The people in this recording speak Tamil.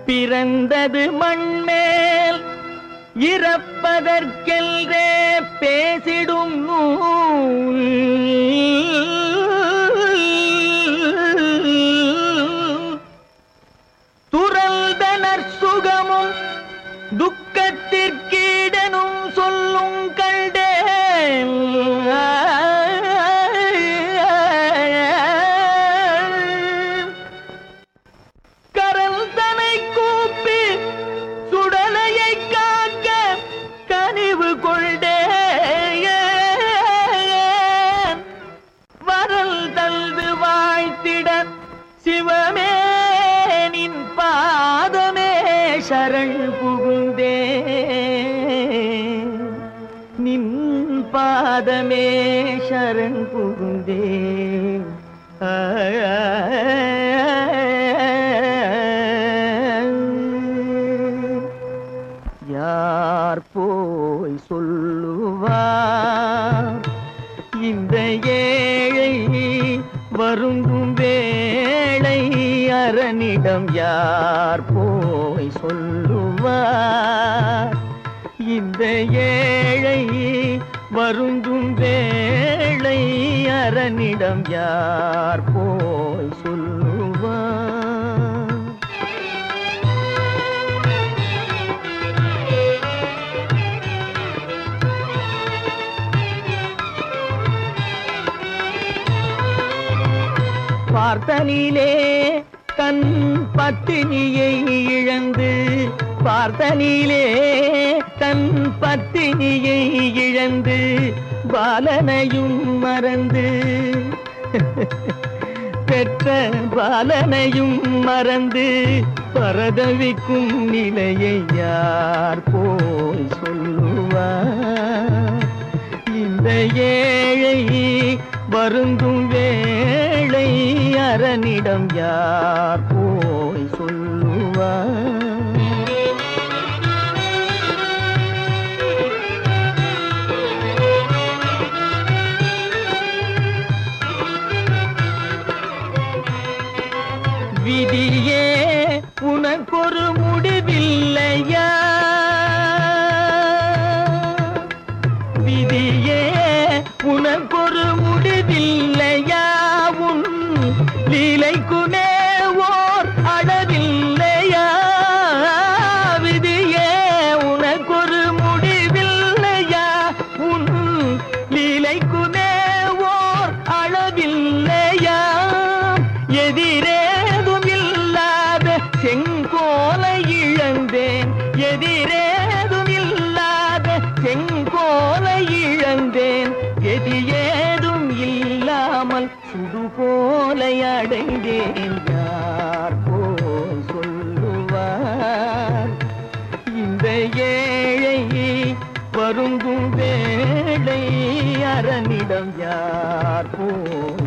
பிறந்தது மண்மேல் இறப்பதற்கென்றே பேசிடும் நூல் துறந்தனர் சுகமும் துக்கத்திற்கீடனும் சொல்லும் கண்டேன் கரல் தனை கூப்பி சுடலையை காக்க கனிவு கொண்டே வரல் தல்து வாழ்த்திட சிவமே நின் பாதமே சரண் புகுந்தே நின் பாதமே சரண் புகுந்தே யார் போய் சொல்லுவார் இந்த ஏழை வருந்தும் வேளை அரணிடம் யார் போய் சொல்லுவார் இந்த ஏழை வருந்தும் வேளை அரணிடம் யார் போய் சொல்லுவார் பார்த்தனிலே தன் பத்தினியை இழந்து பார்த்தனிலே தன் பத்தினியை இழந்து பாலனையும் மறந்து பெற்ற பாலனையும் மறந்து பரதவிக்கும் நிலையை யார் போய் சொல்லுவார் இந்த ஏழை வருந்தும் வேளை அரணிடம் யார் போய் சொல்லுவார் விதியே உனக்கொரு முடிவில்லையா விதியே உனக்கொரு முடிவில்லையா உன் லீலைக்குனே ஓர் அளவில்லையா விதியே உனக்கொரு முடிவில்லையா உன் லீலைக்குனே ஓர் அளவில்லையா எதிரேதும் இல்லாத செங்கோலை இழந்தேன் எதிரேதும் இல்லாத செங்கோலை இழந்தேன் எதி ஏதும் இல்லாமல் சுடுகோலை அடைந்தேன் யார் போய் சொல்லுவார் இந்த ஏழை வருந்தும் வேளை அரணிடம் யார் போய்